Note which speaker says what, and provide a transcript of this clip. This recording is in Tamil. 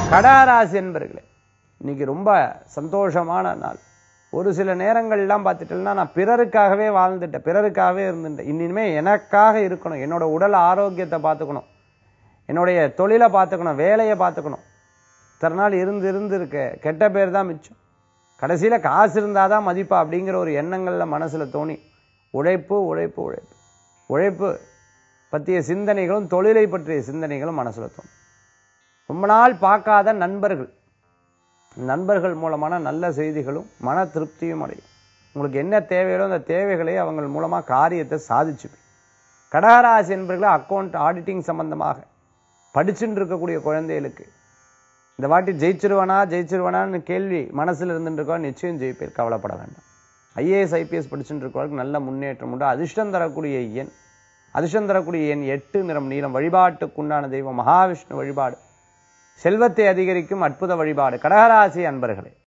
Speaker 1: கடகராசி என்பர்களே இன்னைக்கு ரொம்ப சந்தோஷமான நாள் ஒரு சில நேரங்கள்லாம் பார்த்துட்டேன்னா நான் பிறருக்காகவே வாழ்ந்துட்டேன் பிறருக்காகவே இருந்துட்டேன் இனிமே எனக்காக இருக்கணும் என்னோட உடல் ஆரோக்கியத்தை பார்த்துக்கணும் என்னுடைய தொழிலை பார்த்துக்கணும் வேலையை பார்த்துக்கணும் இத்தனை நாள் இருந்து இருந்து இருக்க கெட்ட பேர் தான் மிச்சம் கடைசியில் காசு இருந்தால் தான் மதிப்பா அப்படிங்கிற ஒரு எண்ணங்களில் மனசில் தோணி உழைப்பு உழைப்பு உழைப்பு உழைப்பு பற்றிய சிந்தனைகளும் தொழிலை பற்றிய சிந்தனைகளும் மனசில் தோணும் ரொம்ப நாள் பார்க்காத நண்பர்கள் நண்பர்கள் மூலமான நல்ல செய்திகளும் மன திருப்தியும் அடையும் உங்களுக்கு என்ன தேவையோ அந்த தேவைகளை அவங்க மூலமாக காரியத்தை சாதிச்சுப்பீங்க கடகராசி என்பர்களே அக்கௌண்ட் ஆடிட்டிங் சம்பந்தமாக படிச்சுட்டு இருக்கக்கூடிய குழந்தைகளுக்கு இந்த வாட்டி ஜெயிச்சிருவானா ஜெயிச்சிருவானான்னு கேள்வி மனசில் இருந்துட்டு இருக்கோ நிச்சயம் ஜெயிப்பேர் கவலைப்பட வேண்டாம் ஐஏஎஸ் ஐபிஎஸ் படிச்சுட்டு இருக்கவங்களுக்கு நல்ல முன்னேற்றம் உண்டு அதிர்ஷ்டம் தரக்கூடிய எண் அதிர்ஷ்டம் தரக்கூடிய எண் எட்டு நிறம் நீளம் வழிபாட்டுக்குண்டான தெய்வம் மகாவிஷ்ணு வழிபாடு செல்வத்தை அதிகரிக்கும் அற்புத வழிபாடு கடகராசி அன்பர்களே